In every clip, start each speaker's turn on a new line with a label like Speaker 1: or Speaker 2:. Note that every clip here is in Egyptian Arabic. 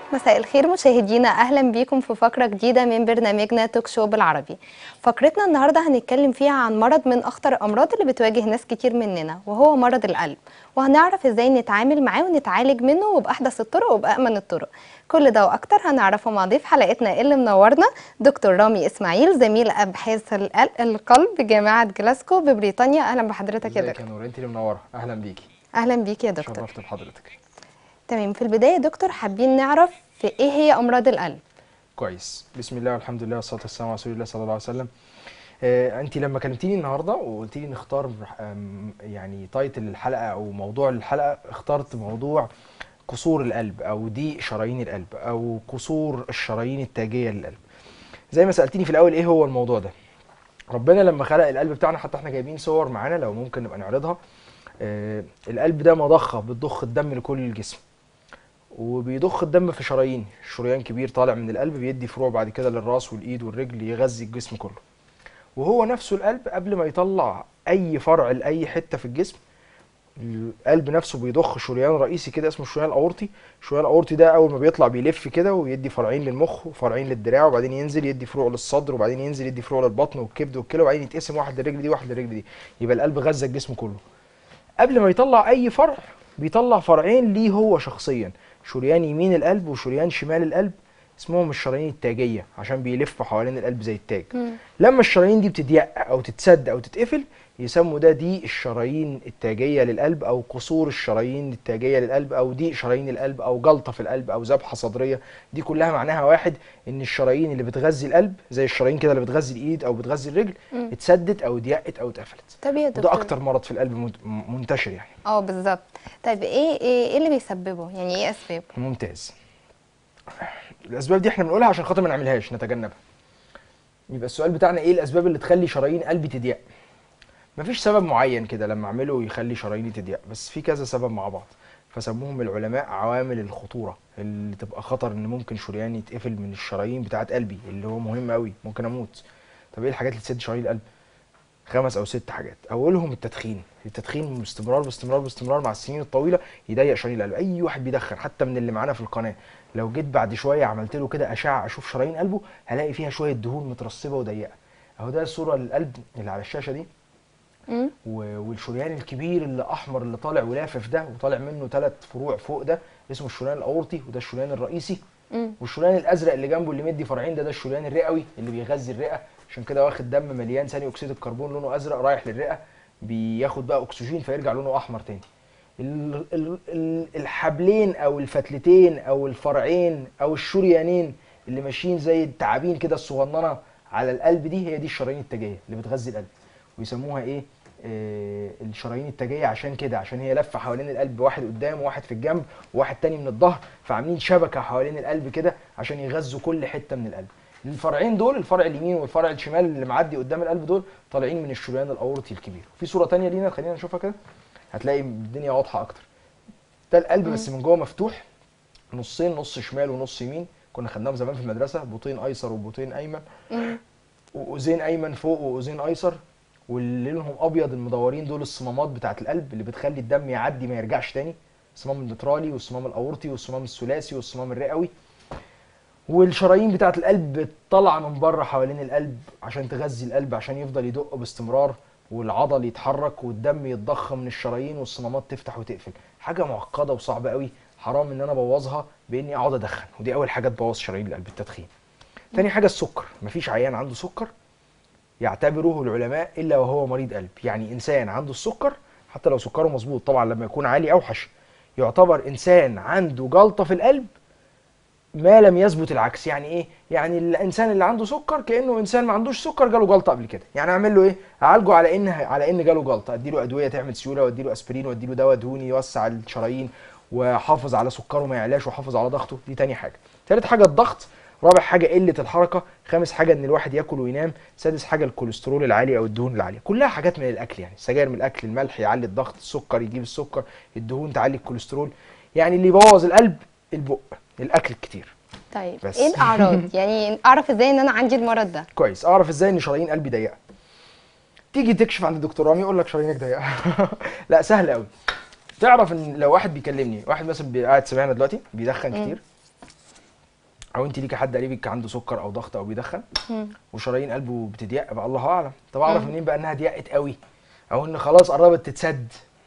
Speaker 1: مساء الخير مشاهدينا اهلا بيكم في فقره جديده من برنامجنا توك شو بالعربي فقرتنا النهارده هنتكلم فيها عن مرض من اخطر الامراض اللي بتواجه ناس كتير مننا وهو مرض القلب وهنعرف ازاي نتعامل معاه ونتعالج منه وباحدث الطرق وبامن الطرق كل ده واكتر هنعرفه مع ضيف حلقتنا اللي منورنا دكتور رامي اسماعيل زميل ابحاث القل- القلب جامعه جلاسكو ببريطانيا اهلا بحضرتك يا
Speaker 2: ازيك
Speaker 1: دكتور
Speaker 2: يا نور انت اللي منوره اهلا بيكي
Speaker 1: اهلا بيك يا دكتور
Speaker 2: شرفت بحضرتك
Speaker 1: تمام في البدايه يا دكتور حابين نعرف في ايه هي امراض القلب
Speaker 2: كويس بسم الله والحمد لله والصلاه والسلام على رسول الله صلى الله عليه وسلم آه انت لما كلمتيني النهارده وقلت لي نختار آم، يعني تايتل الحلقه او موضوع الحلقه اخترت موضوع قصور القلب او ضيق شرايين القلب او قصور الشرايين التاجيه للقلب زي ما سالتيني في الاول ايه هو الموضوع ده ربنا لما خلق القلب بتاعنا حتى احنا جايبين صور معانا لو ممكن نبقى نعرضها آه القلب ده مضخه بتضخ الدم لكل الجسم وبيضخ الدم في شرايين شريان كبير طالع من القلب بيدي فروع بعد كده للراس والايد والرجل يغذي الجسم كله وهو نفسه القلب قبل ما يطلع اي فرع لاي حته في الجسم القلب نفسه بيضخ شريان رئيسي كده اسمه الشريان الاورطي الشريان الاورطي ده اول ما بيطلع بيلف كده ويدي فرعين للمخ وفرعين للدراع وبعدين ينزل يدي فروع للصدر وبعدين ينزل يدي فروع للبطن والكبد والكلى وبعدين يتقسم واحد للرجل دي واحد للرجل دي يبقى القلب غذى الجسم كله قبل ما يطلع اي فرع بيطلع فرعين ليه هو شخصيا شريان يمين القلب وشريان شمال القلب اسمهم الشرايين التاجيه عشان بيلفوا حوالين القلب زي التاج لما الشرايين دي بتضيق او تتسد او تتقفل يسموا ده ضيق الشرايين التاجيه للقلب او قصور الشرايين التاجيه للقلب او ضيق شرايين القلب او جلطه في القلب او ذبحه صدريه دي كلها معناها واحد ان الشرايين اللي بتغذي القلب زي الشرايين كده اللي بتغذي الايد او بتغذي الرجل اتسدت او ضيقت او اتقفلت
Speaker 1: طب يا
Speaker 2: وده
Speaker 1: دكتور
Speaker 2: اكتر مرض في القلب منت- منتشر يعني
Speaker 1: اه بالظبط طيب ايه ايه ايه اللي بيسببه يعني ايه اسبابه
Speaker 2: ممتاز الاسباب دي احنا بنقولها عشان خاطر ما نعملهاش نتجنبها يبقى السؤال بتاعنا ايه الاسباب اللي تخلي شرايين قلبي تضيق مفيش سبب معين كده لما اعمله يخلي شراييني تضيق بس في كذا سبب مع بعض فسموهم العلماء عوامل الخطوره اللي تبقى خطر ان ممكن شرياني يتقفل من الشرايين بتاعت قلبي اللي هو مهم قوي ممكن اموت طب ايه الحاجات اللي تسد شرايين القلب خمس او ست حاجات اولهم التدخين التدخين باستمرار باستمرار باستمرار مع السنين الطويله يضيق شرايين القلب اي واحد بيدخن حتى من اللي معانا في القناه لو جيت بعد شويه عملت له كده اشعه اشوف شرايين قلبه هلاقي فيها شويه دهون مترسبه وضيقه اهو ده الصوره للقلب اللي على الشاشه دي
Speaker 1: مم.
Speaker 2: و- والشريان الكبير اللي احمر اللي طالع ولافف ده وطالع منه ثلاث فروع فوق ده اسمه الشريان الاورطي وده الشريان الرئيسي
Speaker 1: مم.
Speaker 2: والشريان الازرق اللي جنبه اللي مدي فرعين ده ده الشريان الرئوي اللي بيغذي الرئه عشان كده واخد دم مليان ثاني اكسيد الكربون لونه ازرق رايح للرئه بياخد بقى اكسجين فيرجع لونه احمر تاني ال- ال- ال- الحبلين او الفتلتين او الفرعين او الشريانين اللي ماشيين زي التعابين كده الصغننه على القلب دي هي دي الشرايين التاجيه اللي بتغذي القلب ويسموها ايه آه الشرايين التاجيه عشان كده عشان هي لفه حوالين القلب واحد قدام وواحد في الجنب وواحد تاني من الظهر فعاملين شبكه حوالين القلب كده عشان يغذوا كل حته من القلب الفرعين دول الفرع اليمين والفرع الشمال اللي معدي قدام القلب دول طالعين من الشريان الاورطي الكبير في صوره تانية لينا خلينا نشوفها كده هتلاقي الدنيا واضحه اكتر ده القلب بس من جوه مفتوح نصين نص شمال ونص يمين كنا خدناهم زمان في المدرسه بوطين ايسر وبوطين ايمن واذين ايمن فوق واذين ايسر واللي لونهم ابيض المدورين دول الصمامات بتاعه القلب اللي بتخلي الدم يعدي ما يرجعش تاني الصمام النترالي والصمام الاورطي والصمام الثلاثي والصمام الرئوي والشرايين بتاعه القلب طالعه من بره حوالين القلب عشان تغذي القلب عشان يفضل يدق باستمرار والعضل يتحرك والدم يتضخ من الشرايين والصمامات تفتح وتقفل حاجه معقده وصعبه قوي حرام ان انا ابوظها باني اقعد ادخن ودي اول حاجه تبوظ شرايين القلب التدخين تاني حاجه السكر مفيش عيان عنده سكر يعتبره العلماء الا وهو مريض قلب يعني انسان عنده السكر حتى لو سكره مظبوط طبعا لما يكون عالي اوحش يعتبر انسان عنده جلطه في القلب ما لم يثبت العكس يعني ايه يعني الانسان اللي عنده سكر كانه انسان ما عندوش سكر جاله جلطه قبل كده يعني اعمل له ايه اعالجه على ان على ان جاله جلطه ادي له ادويه تعمل سيوله وادي له اسبرين وادي له دواء دهوني يوسع الشرايين واحافظ على سكره ما يعلاش واحافظ على ضغطه دي تاني حاجه تالت حاجه الضغط رابع حاجه قله الحركه خامس حاجه ان الواحد ياكل وينام سادس حاجه الكوليسترول العالي او الدهون العاليه كلها حاجات من الاكل يعني السجاير من الاكل الملح يعلي الضغط السكر يجيب السكر الدهون تعلي الكوليسترول يعني اللي يبوظ القلب البق الاكل الكتير
Speaker 1: طيب
Speaker 2: بس.
Speaker 1: ايه الاعراض يعني اعرف ازاي ان انا عندي المرض ده
Speaker 2: كويس اعرف ازاي ان شرايين قلبي ضيقه تيجي تكشف عند الدكتور رامي يقول لك شرايينك ضيقه لا سهل قوي تعرف ان لو واحد بيكلمني واحد مثلا بي- قاعد سامعنا دلوقتي بيدخن كتير او انت ليكي حد قريبك عنده سكر او ضغط او بيدخن وشرايين قلبه بتضيق بقى الله اعلم طب اعرف منين بقى انها ضيقت قوي او ان خلاص قربت تتسد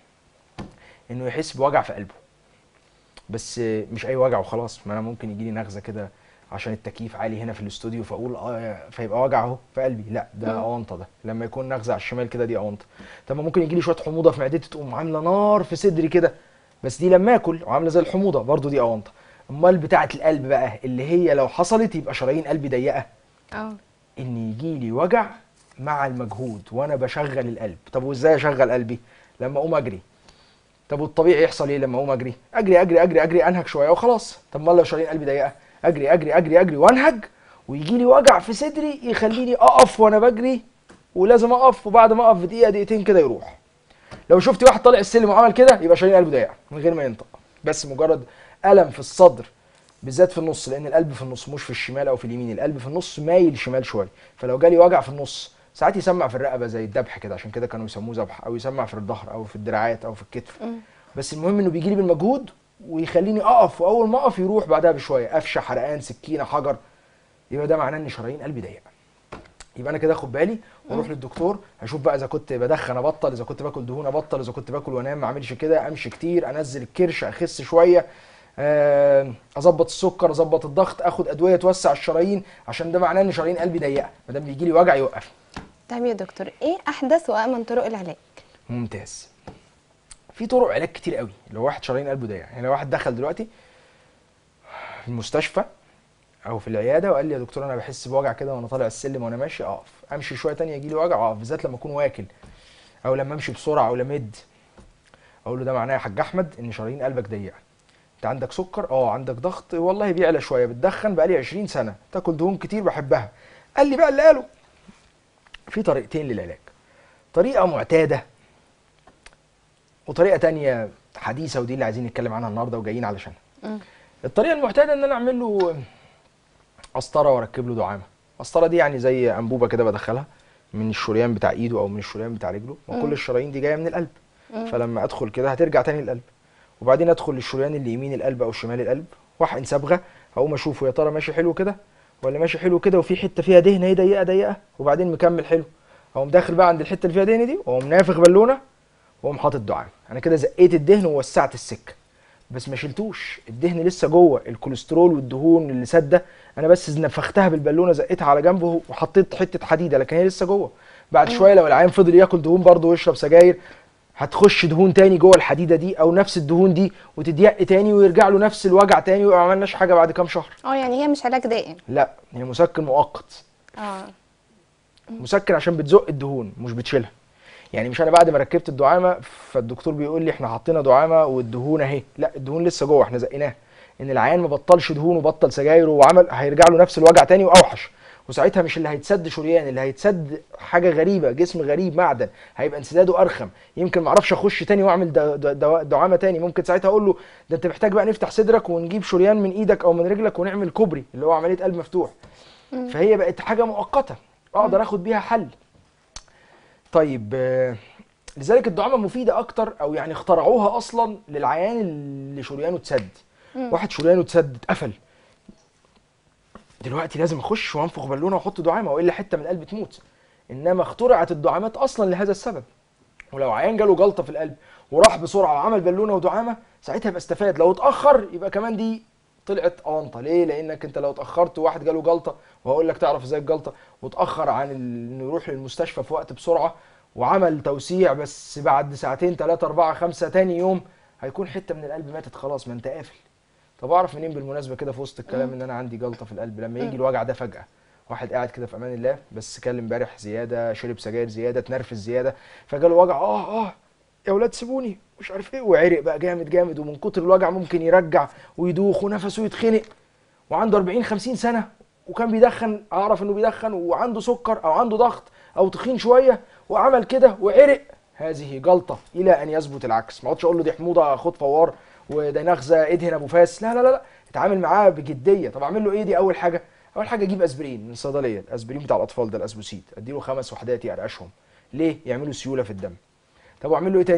Speaker 2: انه يحس بوجع في قلبه بس مش اي وجع وخلاص ما انا ممكن يجي لي نغزه كده عشان التكييف عالي هنا في الاستوديو فاقول اه فيبقى وجع اهو في قلبي لا ده اونطه ده لما يكون نغزه على الشمال كده دي اونطه طب ما ممكن يجي لي شويه حموضه في معدتي تقوم عامله نار في صدري كده بس دي لما اكل وعامله زي الحموضه برضو دي اونطه امال بتاعه القلب بقى اللي هي لو حصلت يبقى شرايين قلبي ضيقه
Speaker 1: اه
Speaker 2: ان يجي لي وجع مع المجهود وانا بشغل القلب طب وازاي اشغل قلبي لما اقوم اجري طب والطبيعي يحصل ايه لما اقوم اجري اجري اجري اجري اجري انهج شويه وخلاص طب ما لو شرايين قلبي ضيقه اجري اجري اجري اجري وانهج ويجي لي وجع في صدري يخليني اقف وانا بجري ولازم اقف وبعد ما اقف بدقيقه دقيقتين كده يروح لو شفت واحد طالع السلم وعمل كده يبقى شرايين قلبه ضيقه من غير ما ينطق بس مجرد الم في الصدر بالذات في النص لان القلب في النص مش في الشمال او في اليمين القلب في النص مايل شمال شويه فلو جالي وجع في النص ساعات يسمع في الرقبه زي الذبح كده عشان كده كانوا يسموه ذبح او يسمع في الظهر او في الدراعات او في الكتف بس المهم انه بيجي لي بالمجهود ويخليني اقف واول ما اقف يروح بعدها بشويه قفشه حرقان سكينه حجر يبقى ده معناه ان شرايين قلبي ضيقه يبقى انا كده اخد بالي واروح للدكتور هشوف بقى اذا كنت بدخن ابطل اذا كنت باكل دهون ابطل اذا كنت باكل وانام ما اعملش كده امشي كتير انزل الكرش اخس شويه آه، اظبط السكر اظبط الضغط اخد ادويه توسع الشرايين عشان ده معناه ان شرايين قلبي ضيقه ما دام بيجي لي وجع يوقفني
Speaker 1: طيب يا دكتور ايه احدث وامن طرق العلاج
Speaker 2: ممتاز في طرق علاج كتير قوي لو واحد شرايين قلبه ضيق يعني لو واحد دخل دلوقتي في المستشفى او في العياده وقال لي يا دكتور انا بحس بوجع كده وانا طالع السلم وانا ماشي اقف امشي شويه تانية يجي لي وجع اقف بالذات لما اكون واكل او لما امشي بسرعه او لمد اقول له ده معناه يا حاج احمد ان شرايين قلبك ضيقه انت عندك سكر اه عندك ضغط والله بيعلى شويه بتدخن بقالي 20 سنه تاكل دهون كتير بحبها قال لي بقى اللي قاله في طريقتين للعلاج طريقه معتاده وطريقه تانية حديثه ودي اللي عايزين نتكلم عنها النهارده وجايين علشانها الطريقه المعتاده ان انا اعمل له قسطره واركب له دعامه القسطره دي يعني زي انبوبه كده بدخلها من الشريان بتاع ايده او من الشريان بتاع رجله وكل الشرايين دي جايه من القلب فلما ادخل كده هترجع تاني للقلب وبعدين ادخل للشريان اللي يمين القلب او شمال القلب واحقن صبغه هقوم اشوفه يا ترى ماشي حلو كده ولا ماشي حلو كده وفي حته فيها دهنه اهي ضيقه ضيقه وبعدين مكمل حلو اقوم داخل بقى عند الحته اللي فيها دهن دي واقوم نافخ بالونه واقوم حاطط دعامه انا كده زقيت الدهن ووسعت السكه بس ما شلتوش الدهن لسه جوه الكوليسترول والدهون اللي ساده انا بس نفختها بالبالونه زقيتها على جنبه وحطيت حته حديده لكن هي لسه جوه بعد شويه لو العيان فضل ياكل دهون برضه ويشرب سجاير هتخش دهون تاني جوه الحديده دي او نفس الدهون دي وتضيق تاني ويرجع له نفس الوجع تاني وما عملناش حاجه بعد كام شهر
Speaker 1: اه يعني هي مش علاج دائم
Speaker 2: لا هي مسكن مؤقت
Speaker 1: اه
Speaker 2: مسكن عشان بتزق الدهون مش بتشيلها يعني مش انا بعد ما ركبت الدعامه فالدكتور بيقول لي احنا حطينا دعامه والدهون اهي لا الدهون لسه جوه احنا زقناها ان العيان ما بطلش دهون وبطل سجاير وعمل هيرجع له نفس الوجع تاني واوحش وساعتها مش اللي هيتسد شريان اللي هيتسد حاجه غريبه جسم غريب معدن هيبقى انسداده ارخم يمكن ما اعرفش اخش تاني واعمل د- د- دوا- دعامه تاني ممكن ساعتها اقول له ده انت محتاج بقى نفتح صدرك ونجيب شريان من ايدك او من رجلك ونعمل كوبري اللي هو عمليه قلب مفتوح فهي بقت حاجه مؤقته اقدر اخد بيها حل طيب آه، لذلك الدعامه مفيده اكتر او يعني اخترعوها اصلا للعيان اللي شريانه اتسد واحد شريانه اتسد اتقفل دلوقتي لازم اخش وانفخ بالونه واحط دعامه والا حته من القلب تموت انما اخترعت الدعامات اصلا لهذا السبب ولو عيان جاله جلطه في القلب وراح بسرعه وعمل بالونه ودعامه ساعتها يبقى استفاد لو اتاخر يبقى كمان دي طلعت اونطه ليه لانك انت لو اتاخرت وواحد جاله جلطه وهقول لك تعرف ازاي الجلطه واتاخر عن ال- انه يروح للمستشفى في وقت بسرعه وعمل توسيع بس بعد ساعتين ثلاثة أربعة خمسة تاني يوم هيكون حتة من القلب ماتت خلاص ما أنت قافل طب أعرف منين بالمناسبة كده في وسط الكلام إن أنا عندي جلطة في القلب لما يجي الوجع ده فجأة واحد قاعد كده في أمان الله بس كل امبارح زيادة شرب سجاير زيادة اتنرفز زيادة فجاله وجع آه آه يا ولاد سيبوني مش عارف إيه وعرق بقى جامد جامد ومن كتر الوجع ممكن يرجع ويدوخ ونفسه يتخنق وعنده 40 50 سنه وكان بيدخن اعرف انه بيدخن وعنده سكر او عنده ضغط او تخين شويه وعمل كده وعرق هذه جلطه الى ان يثبت العكس ما اقعدش اقول له دي حموضه خد فوار وده نغزه ادهن ابو فاس لا لا لا لا اتعامل معاه بجديه طب اعمل له ايه دي اول حاجه اول حاجه اجيب اسبرين من الصيدليه الاسبرين بتاع الاطفال ده الاسبوسيت اديله خمس وحدات يقرقشهم ليه يعملوا سيوله في الدم طب واعمل له ايه تاني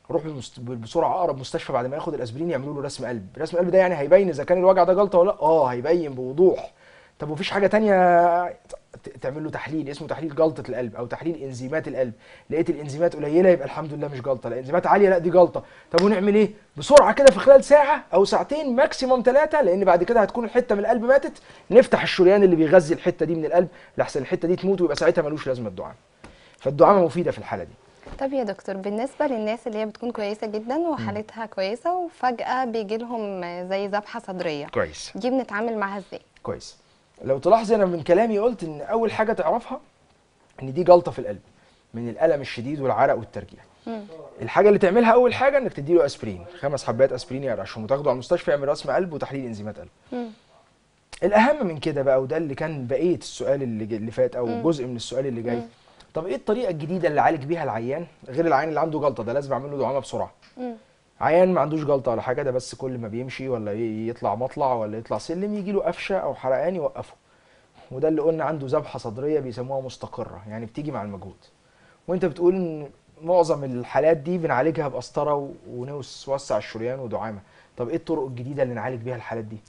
Speaker 2: روح بالمست- بسرعه اقرب مستشفى بعد ما ياخد الاسبرين يعملوا له رسم قلب رسم القلب ده يعني هيبين اذا كان الوجع ده جلطه ولا لا اه هيبين بوضوح طب ومفيش حاجه تانية ت- تعمل له تحليل اسمه تحليل جلطه القلب او تحليل انزيمات القلب لقيت الانزيمات قليله يبقى الحمد لله مش جلطه لا انزيمات عاليه لا دي جلطه طب ونعمل ايه بسرعه كده في خلال ساعه او ساعتين ماكسيموم ثلاثه لان بعد كده هتكون الحته من القلب ماتت نفتح الشريان اللي بيغذي الحته دي من القلب لحسن الحته دي تموت ويبقى ساعتها ملوش لازمه الدعامه فالدعامه مفيده في الحاله دي
Speaker 1: طب يا دكتور بالنسبة للناس اللي هي بتكون كويسة جدا وحالتها كويسة وفجأة بيجي لهم زي ذبحة صدرية
Speaker 2: كويس
Speaker 1: دي بنتعامل معاها ازاي؟
Speaker 2: كويس لو تلاحظي انا من كلامي قلت ان اول حاجه تعرفها ان دي جلطه في القلب من الالم الشديد والعرق والترجيع
Speaker 1: مم.
Speaker 2: الحاجه اللي تعملها اول حاجه انك تديله اسبرين خمس حبات اسبرين يرشهم وتاخده على المستشفى يعمل رسم قلب وتحليل انزيمات قلب
Speaker 1: مم.
Speaker 2: الاهم من كده بقى وده اللي كان بقيه السؤال اللي ج- اللي فات او
Speaker 1: مم.
Speaker 2: جزء من السؤال اللي جاي
Speaker 1: مم.
Speaker 2: طب ايه الطريقه الجديده اللي اعالج بيها العيان غير العيان اللي عنده جلطه ده لازم اعمل له دعامه بسرعه
Speaker 1: مم.
Speaker 2: عيان ما عندوش جلطه ولا حاجه ده بس كل ما بيمشي ولا ي- يطلع مطلع ولا يطلع سلم يجي له قفشه او حرقان يوقفه وده اللي قلنا عنده ذبحه صدريه بيسموها مستقره يعني بتيجي مع المجهود وانت بتقول ان معظم الحالات دي بنعالجها بقسطره و- ونوسع الشريان ودعامه طب ايه الطرق الجديده اللي نعالج بيها الحالات دي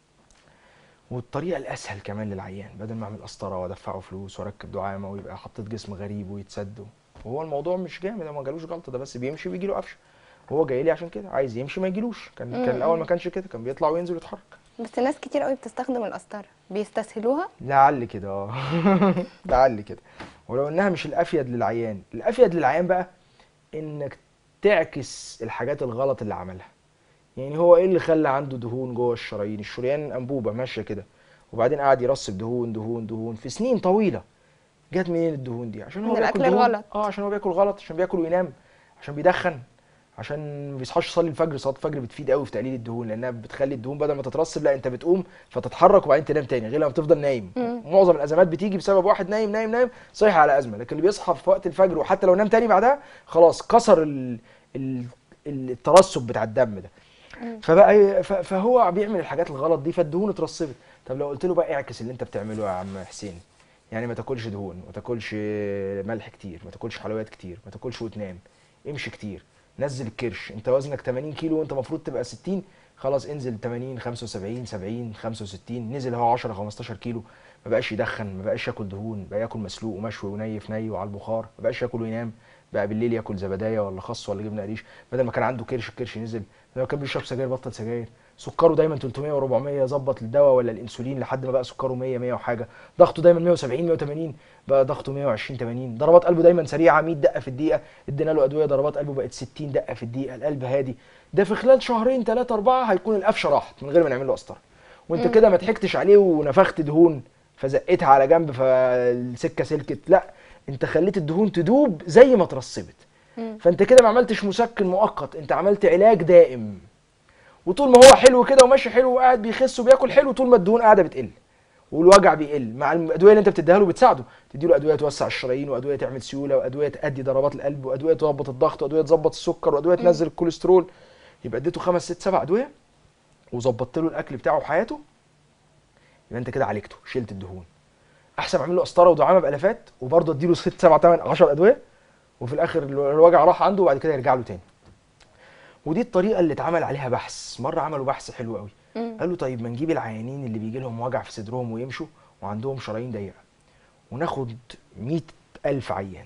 Speaker 2: والطريقه الاسهل كمان للعيان بدل ما اعمل قسطره وادفعه فلوس واركب دعامه ويبقى حطيت جسم غريب ويتسد وهو الموضوع مش جامد هو ما جالوش جلطه ده بس بيمشي ويجي له قفشه هو جاي لي عشان كده عايز يمشي ما يجيلوش كان كان
Speaker 1: مم.
Speaker 2: الاول ما كانش كده كان بيطلع وينزل ويتحرك
Speaker 1: بس ناس كتير قوي بتستخدم القسطرة بيستسهلوها
Speaker 2: لعل كده اه لعل كده ولو انها مش الافيد للعيان الافيد للعيان بقى انك تعكس الحاجات الغلط اللي عملها يعني هو ايه اللي خلى عنده دهون جوه الشرايين الشريان انبوبه ماشيه كده وبعدين قعد يرسب دهون دهون دهون في سنين طويله جت منين الدهون دي عشان هو
Speaker 1: من
Speaker 2: بياكل
Speaker 1: الأكل
Speaker 2: دهون
Speaker 1: الغلط.
Speaker 2: اه عشان هو بياكل غلط عشان بياكل وينام عشان بيدخن عشان ما بيصحاش يصلي الفجر صلاه الفجر بتفيد قوي في تقليل الدهون لانها بتخلي الدهون بدل ما تترسب لا انت بتقوم فتتحرك وبعدين تنام تاني غير لما تفضل نايم
Speaker 1: مم.
Speaker 2: معظم الازمات بتيجي بسبب واحد نايم نايم نايم صحي على ازمه لكن اللي بيصحى في وقت الفجر وحتى لو نام تاني بعدها خلاص كسر ال... ال... الترسب بتاع الدم ده فبقى ف- فهو بيعمل الحاجات الغلط دي فالدهون اترسبت طب لو قلت له بقى اعكس اللي انت بتعمله يا عم حسين يعني ما تاكلش دهون ما تاكلش ملح كتير ما تاكلش حلويات كتير ما تاكلش وتنام امشي كتير نزل الكرش انت وزنك 80 كيلو وانت المفروض تبقى 60 خلاص انزل 80 75 70 65 نزل اهو 10 15 كيلو ما بقاش يدخن ما بقاش ياكل دهون بقى ياكل مسلوق ومشوي وني في ني وعلى البخار ما بقاش ياكل وينام بقى بالليل ياكل زبدايه ولا خس ولا جبنه قريش بدل ما كان عنده كرش الكرش نزل بدل ما كان بيشرب سجاير بطل سجاير سكره دايما 300 و400 ظبط الدواء ولا الانسولين لحد ما بقى سكره 100 100 وحاجه ضغطه دايما 170 180 بقى ضغطه 120 80 ضربات قلبه دايما سريعه 100 دقه في الدقيقه ادينا له ادويه ضربات قلبه بقت 60 دقه في الدقيقه القلب هادي ده في خلال شهرين ثلاثه اربعه هيكون القفشه راحت من غير ما نعمل له قسطره وانت كده ما ضحكتش عليه ونفخت دهون فزقتها على جنب فالسكه سلكت لا انت خليت الدهون تدوب زي ما اترسبت
Speaker 1: مم.
Speaker 2: فانت كده ما عملتش مسكن مؤقت انت عملت علاج دائم وطول ما هو حلو كده وماشي حلو وقاعد بيخس وبياكل حلو طول ما الدهون قاعده بتقل والوجع بيقل مع الادويه اللي انت بتديها له بتساعده تدي له ادويه توسع الشرايين وادويه تعمل سيوله وادويه تأدي ضربات القلب وادويه تظبط الضغط وادويه تظبط السكر وادويه تنزل الكوليسترول يبقى اديته خمس ست سبع ادويه وظبطت له الاكل بتاعه وحياته يبقى انت كده عالجته شلت الدهون احسن اعمل له قسطره ودعامه بالافات وبرضه اديله ست سبع ثمان 10 ادويه وفي الاخر الوجع راح عنده وبعد كده يرجع له تاني ودي الطريقه اللي اتعمل عليها بحث مره عملوا بحث حلو قوي
Speaker 1: مم.
Speaker 2: قالوا طيب ما نجيب العيانين اللي بيجي لهم وجع في صدرهم ويمشوا وعندهم شرايين ضيقه وناخد مئة ألف عيان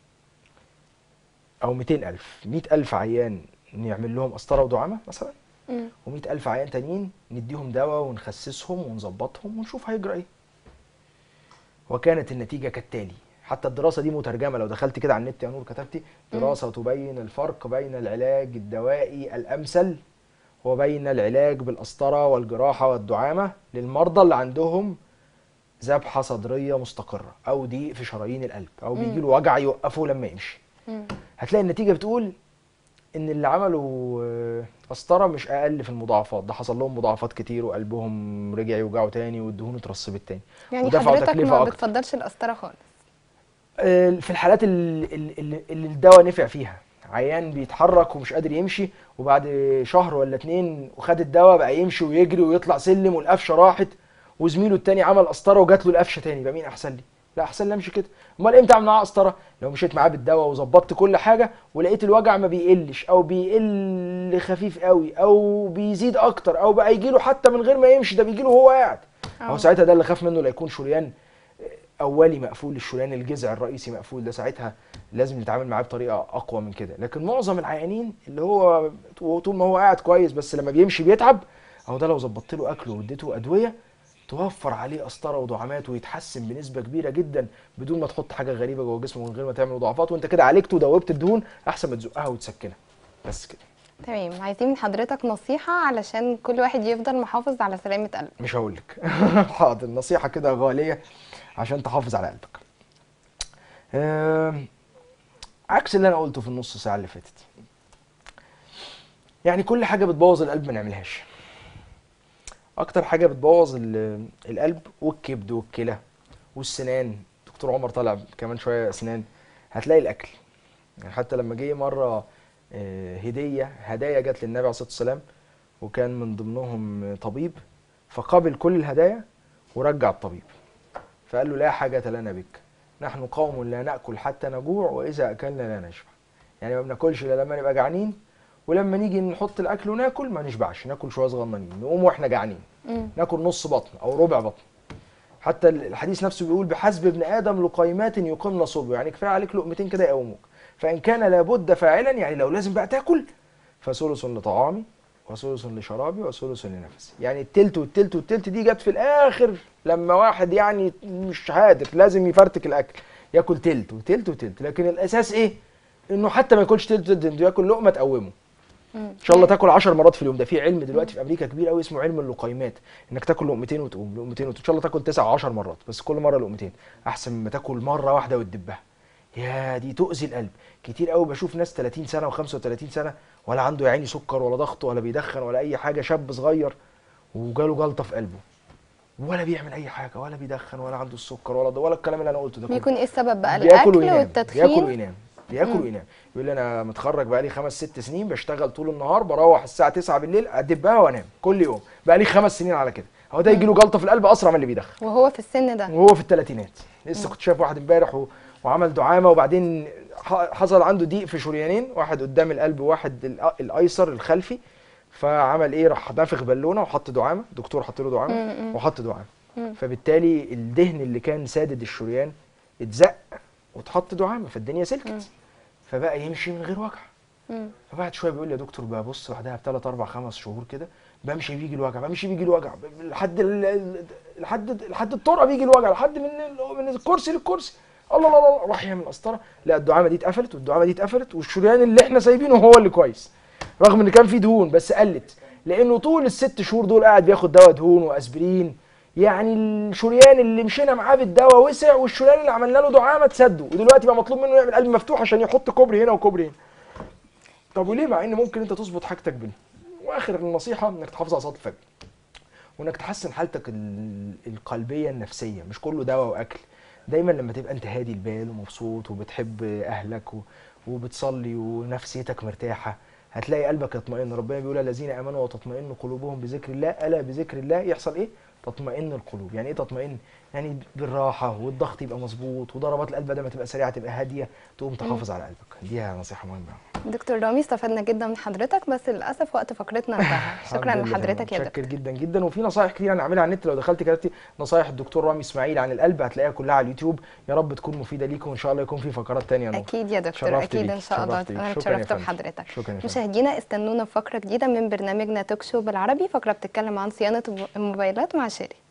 Speaker 2: أو ميتين ألف مئة ألف عيان نعمل لهم قسطرة ودعامة مثلا
Speaker 1: مم.
Speaker 2: ومئة ألف عيان تانيين نديهم دواء ونخسسهم ونظبطهم ونشوف هيجرى ايه وكانت النتيجة كالتالي حتى الدراسة دي مترجمة لو دخلت كده على النت يا نور كتبتي دراسة تبين الفرق بين العلاج الدوائي الأمثل وبين العلاج بالقسطرة والجراحة والدعامة للمرضى اللي عندهم ذبحة صدرية مستقرة أو ضيق في شرايين القلب أو بيجي له وجع يوقفه لما يمشي
Speaker 1: مم.
Speaker 2: هتلاقي النتيجة بتقول إن اللي عملوا آه، قسطرة مش أقل في المضاعفات ده حصل لهم مضاعفات كتير وقلبهم رجع يوجعوا تاني والدهون اترسبت تاني
Speaker 1: يعني
Speaker 2: ودفعوا
Speaker 1: حضرتك
Speaker 2: تكلفة
Speaker 1: ما
Speaker 2: أكتر.
Speaker 1: بتفضلش القسطرة خالص
Speaker 2: آه، في الحالات ال- ال- ال- اللي الدواء نفع فيها عيان بيتحرك ومش قادر يمشي وبعد شهر ولا اتنين وخد الدواء بقى يمشي ويجري ويطلع سلم والقفشه راحت وزميله التاني عمل قسطره وجات له القفشه تاني يبقى مين احسن لي لا احسن لي امشي كده امال امتى اعمل معاه قسطره لو مشيت معاه بالدواء وظبطت كل حاجه ولقيت الوجع ما بيقلش او بيقل خفيف قوي او بيزيد اكتر او بقى يجي له حتى من غير ما يمشي ده بيجي له وهو قاعد
Speaker 1: أه.
Speaker 2: او ساعتها ده اللي خاف منه لا يكون شريان اولي مقفول الشريان الجذع الرئيسي مقفول ده ساعتها لازم نتعامل معاه بطريقه اقوى من كده لكن معظم العيانين اللي هو طول ما هو قاعد كويس بس لما بيمشي بيتعب اهو ده لو ظبطت له اكله واديته ادويه توفر عليه قسطره ودعامات ويتحسن بنسبه كبيره جدا بدون ما تحط حاجه غريبه جوه جسمه من غير ما تعمل مضاعفات وانت كده عالجته ودوبت الدهون احسن ما تزقها وتسكنها بس كده
Speaker 1: تمام عايزين من حضرتك نصيحة علشان كل واحد يفضل محافظ على سلامة قلبه
Speaker 2: مش هقول لك حاضر نصيحه كده غاليه عشان تحافظ على قلبك آم، عكس اللي انا قلته في النص ساعه اللي فاتت يعني كل حاجه بتبوظ القلب ما نعملهاش اكتر حاجه بتبوظ ال- القلب والكبد والكلى والسنان دكتور عمر طالع كمان شويه اسنان هتلاقي الاكل يعني حتى لما جه مره آه، هديه هدايا جت للنبي عليه الصلاه والسلام وكان من ضمنهم طبيب فقبل كل الهدايا ورجع الطبيب فقال له لا حاجة لنا بك نحن قوم لا نأكل حتى نجوع وإذا أكلنا لا نشبع يعني ما بناكلش إلا لما نبقى جعانين ولما نيجي نحط الأكل وناكل ما نشبعش ناكل شوية صغننين نقوم وإحنا جعانين
Speaker 1: مم.
Speaker 2: ناكل نص بطن أو ربع بطن حتى الحديث نفسه بيقول بحسب ابن آدم لقيمات يقمن صلبه يعني كفاية عليك لقمتين كده يقوموك فإن كان لابد فاعلا يعني لو لازم بقى تاكل فثلث لطعامي وثلث لشرابي وثلث لنفسي يعني التلت والتلت والتلت دي جت في الاخر لما واحد يعني مش قادر لازم يفرتك الاكل ياكل تلت وتلت وتلت لكن الاساس ايه انه حتى ما ياكلش تلت وتلت انه ياكل لقمه تقومه
Speaker 1: مم.
Speaker 2: ان شاء الله تاكل 10 مرات في اليوم ده في علم دلوقتي في امريكا كبير قوي اسمه علم اللقيمات انك تاكل لقمتين وتقوم لقمتين وتقوم ان شاء الله تاكل 9 10 مرات بس كل مره لقمتين احسن مما تاكل مره واحده وتدبها يا دي تؤذي القلب كتير قوي بشوف ناس 30 سنه و35 سنه ولا عنده يا عيني سكر ولا ضغط ولا بيدخن ولا اي حاجه شاب صغير وجاله جلطه في قلبه ولا بيعمل اي حاجه ولا بيدخن ولا عنده السكر ولا ده ولا الكلام اللي انا قلته ده كله
Speaker 1: بيكون ايه السبب بقى
Speaker 2: بياكل
Speaker 1: الاكل
Speaker 2: وينام بياكل
Speaker 1: والتدخين
Speaker 2: وينام بياكل وينام يقول لي انا متخرج بقالي خمس ست سنين بشتغل طول النهار بروح الساعه 9 بالليل ادبها وانام كل يوم بقالي خمس سنين على كده هو ده يجي له جلطه في القلب اسرع من اللي بيدخن
Speaker 1: وهو في السن ده
Speaker 2: وهو في الثلاثينات لسه كنت شايف واحد امبارح و... وعمل دعامه وبعدين ح- حصل عنده ضيق في شريانين واحد قدام القلب وواحد الأ- الايسر الخلفي فعمل ايه راح نافخ بالونه وحط دعامه دكتور حط له دعامه
Speaker 1: مم.
Speaker 2: وحط دعامه
Speaker 1: مم.
Speaker 2: فبالتالي الدهن اللي كان سادد الشريان اتزق واتحط دعامه فالدنيا
Speaker 1: مم.
Speaker 2: سلكت فبقى يمشي من غير وجع
Speaker 1: مم.
Speaker 2: فبعد شويه بيقول لي يا دكتور ببص بعدها بثلاث اربع خمس شهور كده بمشي بيجي الوجع بمشي بيجي الوجع ب- لحد ال- ال- لحد لحد الطرقه بيجي الوجع لحد من ال- من الكرسي للكرسي الله الله الله راح يعمل قسطره لا الدعامه دي اتقفلت والدعامه دي اتقفلت والشريان اللي احنا سايبينه هو اللي كويس رغم ان كان فيه دهون بس قلت لانه طول الست شهور دول قاعد بياخد دواء دهون واسبرين يعني الشريان اللي مشينا معاه بالدواء وسع والشريان اللي عملنا له دعامه اتسدوا ودلوقتي بقى مطلوب منه يعمل قلب مفتوح عشان يحط كوبري هنا وكوبري هنا طب وليه مع ان ممكن انت تظبط حاجتك بيه واخر النصيحه انك تحافظ على صلاه الفجر وانك تحسن حالتك ال- القلبيه النفسيه مش كله دواء واكل دايما لما تبقى انت هادي البال ومبسوط وبتحب اهلك و- وبتصلي ونفسيتك مرتاحه هتلاقي قلبك يطمئن ربنا بيقول الذين امنوا وتطمئن قلوبهم بذكر الله الا بذكر الله يحصل ايه تطمئن القلوب يعني ايه تطمئن يعني بالراحه والضغط يبقى مظبوط وضربات القلب بدل ما تبقى سريعه تبقى هاديه تقوم تحافظ على قلبك دي نصيحه مهمه
Speaker 1: دكتور رامي استفدنا جدا من حضرتك بس للاسف وقت فقرتنا انتهى شكرا
Speaker 2: الحمد لله
Speaker 1: لحضرتك يا
Speaker 2: متشكر
Speaker 1: دكتور
Speaker 2: جدا جدا وفي نصايح كتير انا عاملها على النت لو دخلت كتبتي نصايح الدكتور رامي اسماعيل عن القلب هتلاقيها كلها على اليوتيوب يا رب تكون مفيده ليكم وان شاء الله يكون في فقرات تانية نور
Speaker 1: اكيد يا دكتور
Speaker 2: شرفت
Speaker 1: اكيد
Speaker 2: بيك،
Speaker 1: ان شاء الله
Speaker 2: شرفت بيك.
Speaker 1: انا
Speaker 2: شكراً يا
Speaker 1: اتشرفت
Speaker 2: فندم.
Speaker 1: بحضرتك
Speaker 2: شكرا يا فندم.
Speaker 1: مشاهدينا استنونا في فقره جديده من برنامجنا توك شو بالعربي فقره بتتكلم عن صيانه الموبايلات مع شيري